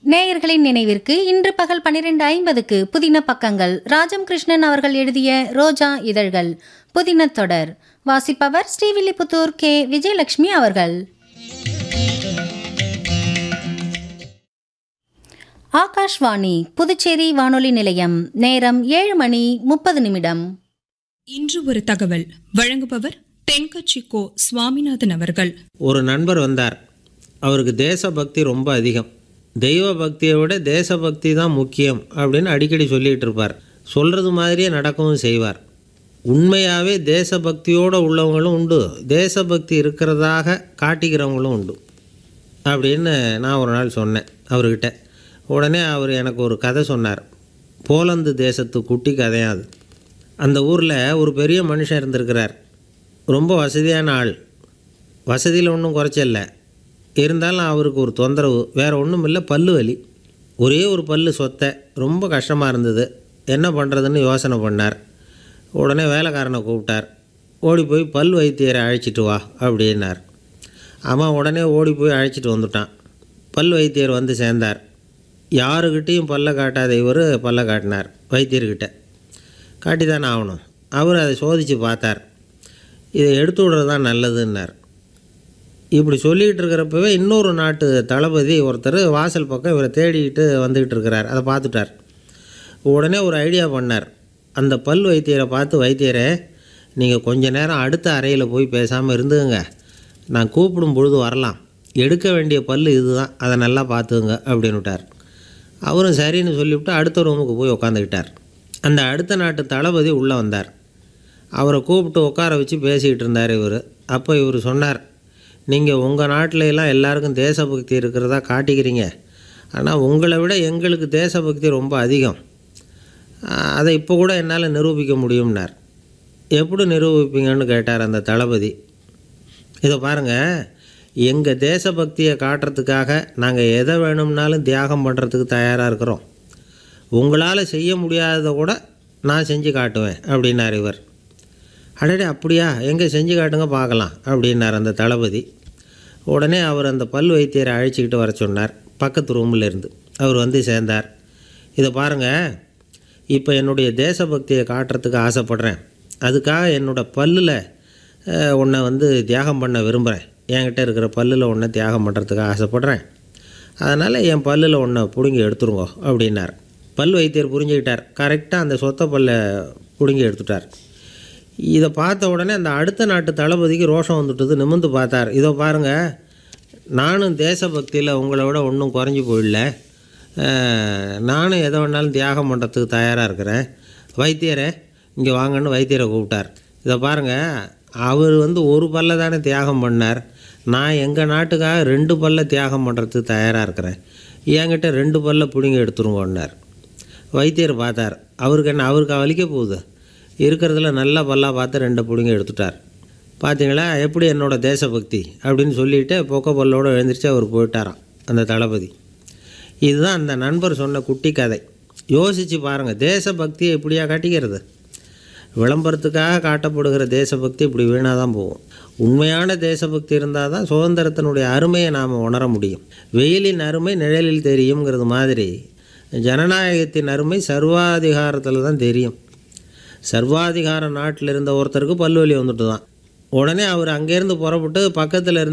நேயர்களின் நினைவிற்கு இன்று பகல் பனிரெண்டு ஐம்பதுக்கு புதின பக்கங்கள் ராஜம் கிருஷ்ணன் அவர்கள் எழுதிய ரோஜா இதழ்கள் புதின தொடர் வாசிப்பவர் ஸ்ரீவில்லிபுத்தூர் கே விஜயலட்சுமி அவர்கள் ஆகாஷ்வாணி புதுச்சேரி வானொலி நிலையம் நேரம் ஏழு மணி முப்பது நிமிடம் இன்று ஒரு தகவல் வழங்குபவர் தென்கட்சி கோ சுவாமிநாதன் அவர்கள் ஒரு நண்பர் வந்தார் அவருக்கு தேசபக்தி ரொம்ப அதிகம் தெய்வ பக்தியை விட தேசபக்தி தான் முக்கியம் அப்படின்னு அடிக்கடி சொல்லிகிட்டு இருப்பார் சொல்கிறது மாதிரியே நடக்கவும் செய்வார் உண்மையாகவே தேசபக்தியோடு உள்ளவங்களும் உண்டு தேசபக்தி இருக்கிறதாக காட்டிக்கிறவங்களும் உண்டு அப்படின்னு நான் ஒரு நாள் சொன்னேன் அவர்கிட்ட உடனே அவர் எனக்கு ஒரு கதை சொன்னார் போலந்து தேசத்து குட்டி கதையாக அது அந்த ஊரில் ஒரு பெரிய மனுஷன் இருந்திருக்கிறார் ரொம்ப வசதியான ஆள் வசதியில் ஒன்றும் குறைச்சல்ல இருந்தாலும் அவருக்கு ஒரு தொந்தரவு வேறு ஒன்றும் இல்லை பல்லு வலி ஒரே ஒரு பல்லு சொத்தை ரொம்ப கஷ்டமாக இருந்தது என்ன பண்ணுறதுன்னு யோசனை பண்ணார் உடனே வேலைக்காரனை கூப்பிட்டார் ஓடி போய் பல் வைத்தியரை அழைச்சிட்டு வா அப்படின்னார் அவன் உடனே ஓடி போய் அழைச்சிட்டு வந்துட்டான் பல் வைத்தியர் வந்து சேர்ந்தார் யாருக்கிட்டேயும் பல்ல காட்டாத இவர் பல்ல காட்டினார் வைத்தியர்கிட்ட காட்டி தானே ஆகணும் அவர் அதை சோதித்து பார்த்தார் இதை எடுத்து விடுறது தான் நல்லதுன்னார் இப்படி சொல்லிகிட்டு இருக்கிறப்பவே இன்னொரு நாட்டு தளபதி ஒருத்தர் வாசல் பக்கம் இவரை தேடிக்கிட்டு வந்துக்கிட்டு இருக்கிறார் அதை பார்த்துட்டார் உடனே ஒரு ஐடியா பண்ணார் அந்த பல் வைத்தியரை பார்த்து வைத்தியரே நீங்கள் கொஞ்ச நேரம் அடுத்த அறையில் போய் பேசாமல் இருந்துங்க நான் கூப்பிடும் பொழுது வரலாம் எடுக்க வேண்டிய பல் இதுதான் அதை நல்லா பார்த்துங்க அப்படின்னு விட்டார் அவரும் சரின்னு சொல்லிவிட்டு அடுத்த ரூமுக்கு போய் உட்காந்துக்கிட்டார் அந்த அடுத்த நாட்டு தளபதி உள்ளே வந்தார் அவரை கூப்பிட்டு உட்கார வச்சு பேசிக்கிட்டு இருந்தார் இவர் அப்போ இவர் சொன்னார் நீங்கள் உங்கள் நாட்டில எல்லாம் எல்லாருக்கும் தேசபக்தி இருக்கிறதா காட்டிக்கிறீங்க ஆனால் உங்களை விட எங்களுக்கு தேசபக்தி ரொம்ப அதிகம் ஆஹ், அதை இப்போ கூட என்னால் நிரூபிக்க முடியும்னார் எப்படி நிரூபிப்பீங்கன்னு கேட்டார் அந்த தளபதி இதை பாருங்கள் எங்கள் தேசபக்தியை காட்டுறதுக்காக நாங்கள் எதை வேணும்னாலும் தியாகம் பண்ணுறதுக்கு தயாராக இருக்கிறோம் உங்களால் செய்ய முடியாததை கூட நான் செஞ்சு காட்டுவேன் அப்படின்னார் இவர் அடடே அப்படியா எங்கே செஞ்சு காட்டுங்க பார்க்கலாம் அப்படின்னார் அந்த தளபதி உடனே அவர் அந்த பல் வைத்தியரை அழைச்சிக்கிட்டு வர சொன்னார் பக்கத்து ரூமில் இருந்து அவர் வந்து சேர்ந்தார் இதை பாருங்கள் இப்போ என்னுடைய தேசபக்தியை காட்டுறதுக்கு ஆசைப்பட்றேன் அதுக்காக என்னோட பல்லில் உன்னை வந்து தியாகம் பண்ண விரும்புகிறேன் என்கிட்ட இருக்கிற பல்லில் ஒன்றை தியாகம் பண்ணுறதுக்கு ஆசைப்பட்றேன் அதனால் என் பல்லில் ஒன்றை பிடுங்கி எடுத்துருங்கோ அப்படின்னார் பல் வைத்தியர் புரிஞ்சுக்கிட்டார் கரெக்டாக அந்த சொத்த பல்லை பிடுங்கி எடுத்துட்டார் இதை பார்த்த உடனே அந்த அடுத்த நாட்டு தளபதிக்கு ரோஷம் வந்துட்டது நிமிர்ந்து பார்த்தார் இதோ பாருங்கள் நானும் தேசபக்தியில் உங்களை விட ஒன்றும் குறைஞ்சி போயிடல அஹ், நானும் எதை வேணாலும் தியாகம் பண்ணுறதுக்கு தயாராக இருக்கிறேன் வைத்தியரே இங்கே வாங்கன்னு வைத்தியரை கூப்பிட்டார் இதை பாருங்கள் அவர் வந்து ஒரு பல்ல தானே தியாகம் பண்ணார் நான் எங்கள் நாட்டுக்காக ரெண்டு பல்ல தியாகம் பண்ணுறதுக்கு தயாராக இருக்கிறேன் என்கிட்ட ரெண்டு பல்ல பிடுங்கி எடுத்துருங்கன்னார் வைத்தியர் பார்த்தார் அவருக்கு என்ன அவருக்கு வலிக்க போகுது இருக்கிறதுல நல்ல பல்லாக பார்த்து ரெண்டை பிடுங்கி எடுத்துட்டார் பார்த்தீங்களா எப்படி என்னோட தேசபக்தி அப்படின்னு சொல்லிட்டு பொக்க பல்லோடு எழுந்திரிச்சு அவர் போயிட்டாராம் அந்த தளபதி இதுதான் அந்த நண்பர் சொன்ன குட்டி கதை யோசித்து பாருங்கள் தேசபக்தியை இப்படியா காட்டிக்கிறது விளம்பரத்துக்காக காட்டப்படுகிற தேசபக்தி இப்படி வீணாக தான் போகும் உண்மையான தேசபக்தி இருந்தால் தான் சுதந்திரத்தினுடைய அருமையை நாம் உணர முடியும் வெயிலின் அருமை நிழலில் தெரியுங்கிறது மாதிரி ஜனநாயகத்தின் அருமை சர்வாதிகாரத்தில் தான் தெரியும் சர்வாதிகார நாட்டில் இருந்த ஒருத்தருக்கு பல்வலி வந்துட்டு தான் உடனே அவர் அங்கேருந்து புறப்பட்டு பக்கத்தில் இருந்த